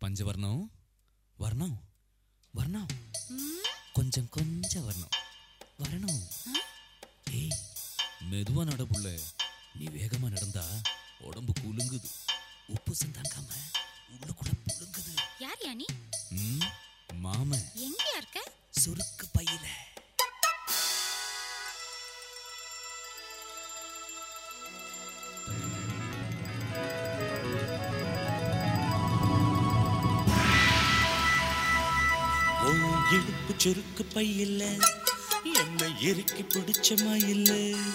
பஞ்சவர்ணம் வர்ணம் வர்ணம் கொஞ்சம் கொஞ்சம் வரணும் வரணும் ஏய் மெதுவா நட புள்ள நீ வேகமா நடந்தா உடம்பு குலுங்குது உப்பு சந்தாங்காம உள்ளுக்குள்ள புழுங்குது யார் யா நீ ம் மாமன் எங்கயா இருக்க சுருக்கு பையில உன் இடுப்பு சுருக்கு பையில்ல என்னை இறுக்கி பிடிச்ச மயில்ல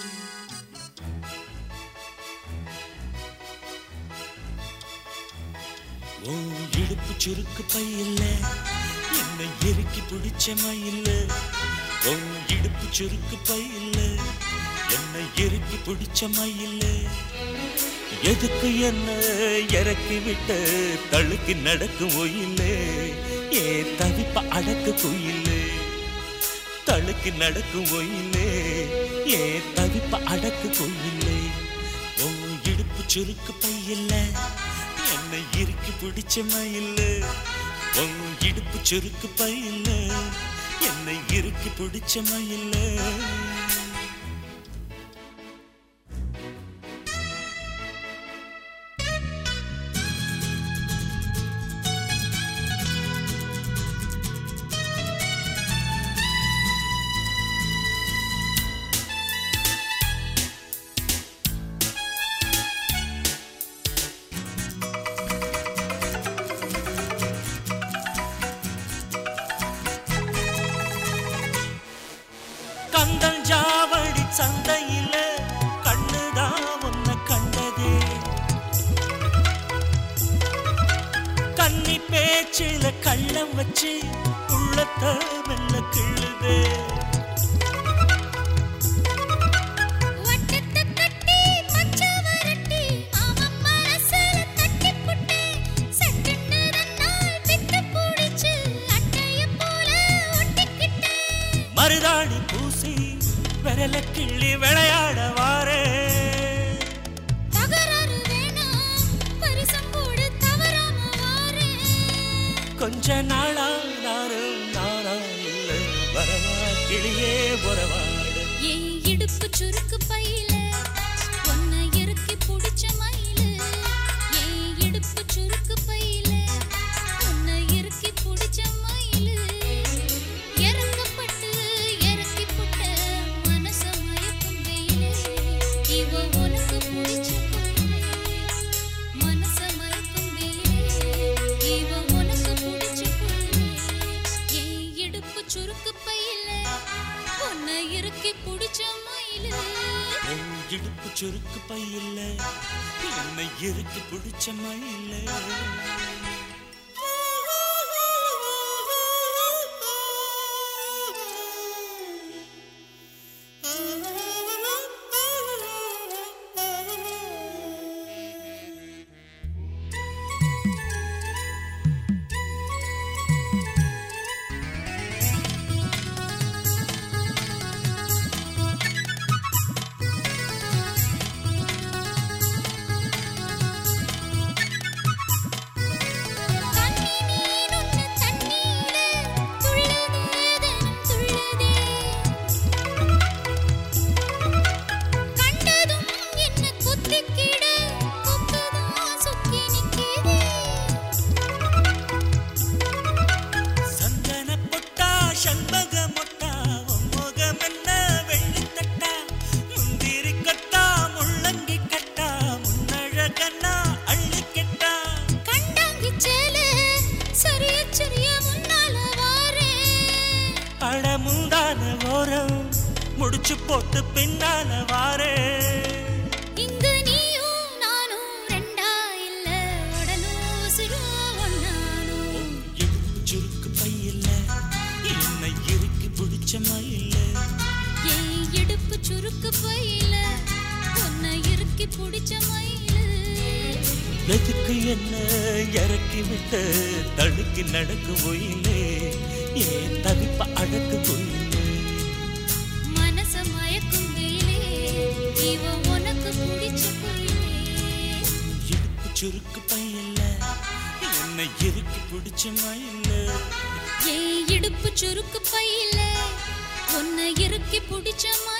உன் இடுப்பு சுருக்கு பையில்ல என்னை இறுக்கி பிடிச்ச மயில்ல உன் இடுப்பு சுருக்கு பையில்ல என்னை இறுக்கி பிடிச்ச மயில்ல எதுக்கு என்ன இறக்கி விட்டு தழுக்கி நடக்கும் ஒயிலே ஏ தவிப்ப அடக்கு குயிலே தழுக்கி நடக்கும் ஒயிலே ஏ தவிப்ப அடக்கு குயிலே ஓ இடுப்பு சுருக்கு பையில்ல என்னை இறுக்கி பிடிச்ச மயில்ல ஓ இடுப்பு சுருக்கு பையில்ல என்னை இறுக்கி பிடிச்ச மயில்ல கந்தன் ஜாவடி சந்தையில கண்ணுதான் உன்னை கண்டதே கன்னி பேச்சில கள்ளம் வச்சு உள்ளத்த மெல்ல கிள்ளுதே வட்டத்தை கட்டி பச்சை வரட்டி அவன் மனசுல தட்டி புட்டு சட்டுன்னு ரெண்டால் பித்து பிடிச்சு அட்டைய போல ஒட்டிக்கிட்டேன் மருதாணி பூசி விரல கிள்ளி விளையாட வாரே தகராறு வேணாம் பரிசம் போடு தவறாம வாரேன் கொஞ்ச நாளா நானும் நானா இல்லை வரவா கிளியே உறவாடு என் இடுப்பு சுருக்கு பையில ஒன்ன இறுக்கி புடிச்ச மயிலு என் இடுப்பு சுருக்கு பையில ஒன்ன இறுக்கி புடிச்ச மயிலு இறக்கப்பட்டு இறக்கி புட்ட மனச மயக்கும் வெயிலு இவ உனக்கு புடிச்ச புயலு மனச மயக்கும் வெயிலு இவ உனக்கு புடிச்ச புயலு என் இடுப்பு சுருக்கு பையில உன்ன இறுக்கி புடிச்ச மயிலு உன் இடுப்பு சுருக்கு பையில்ல என்னை இறுக்கி பிடிச்ச மயில கண்ணி மீன் ஒன்னு தண்ணீர துள்ளுதே தினம் துள்ளுதே கண்டதும் என்ன குத்திக்கிட கொக்குதான் சுக்கி நிக்கிதே சந்தன பொட்டா சண்பக மொட்டா உன் முகம் என்ன வெள்ளித்தட்டா முந்திரி கட்டா முள்ளங்கி கட்டா முன்னழகன்னா அள்ளி கெட்டா கண்டாங்கி சேல சரிய சரிய முன்னால வாரே அடமுந்தான ஓரம் முடிச்சு போட்டு பின்னால வாரே இங்கு நீயும் நானும் ரெண்டா இல்ல உடலும் சிறு ஒன்னானும் இடுப்பு சுருக்கு பையில்ல என்னை இறுக்கி பிடிச்ச மயில்ல என் இடுப்பு சுருக்கு பையில உன்னை இறுக்கி புடிச்ச மயிலு எதுக்கு என்ன இறக்கி விட்டு தடுக்கி நடக்கும் ஒயிலே ஏன் தவிப்ப அடக்கு கொயிலே மனச மயக்கும் வெயிலே இவ உனக்கு புடிச்ச குயிலே இடுப்பு சுருக்கு பையில்ல என்ன என்னை இறுக்கி பிடிச்ச மயில ஏன் இடுப்பு சுருக்கு பையில உன்னை இறுக்கி பிடிச்ச மயில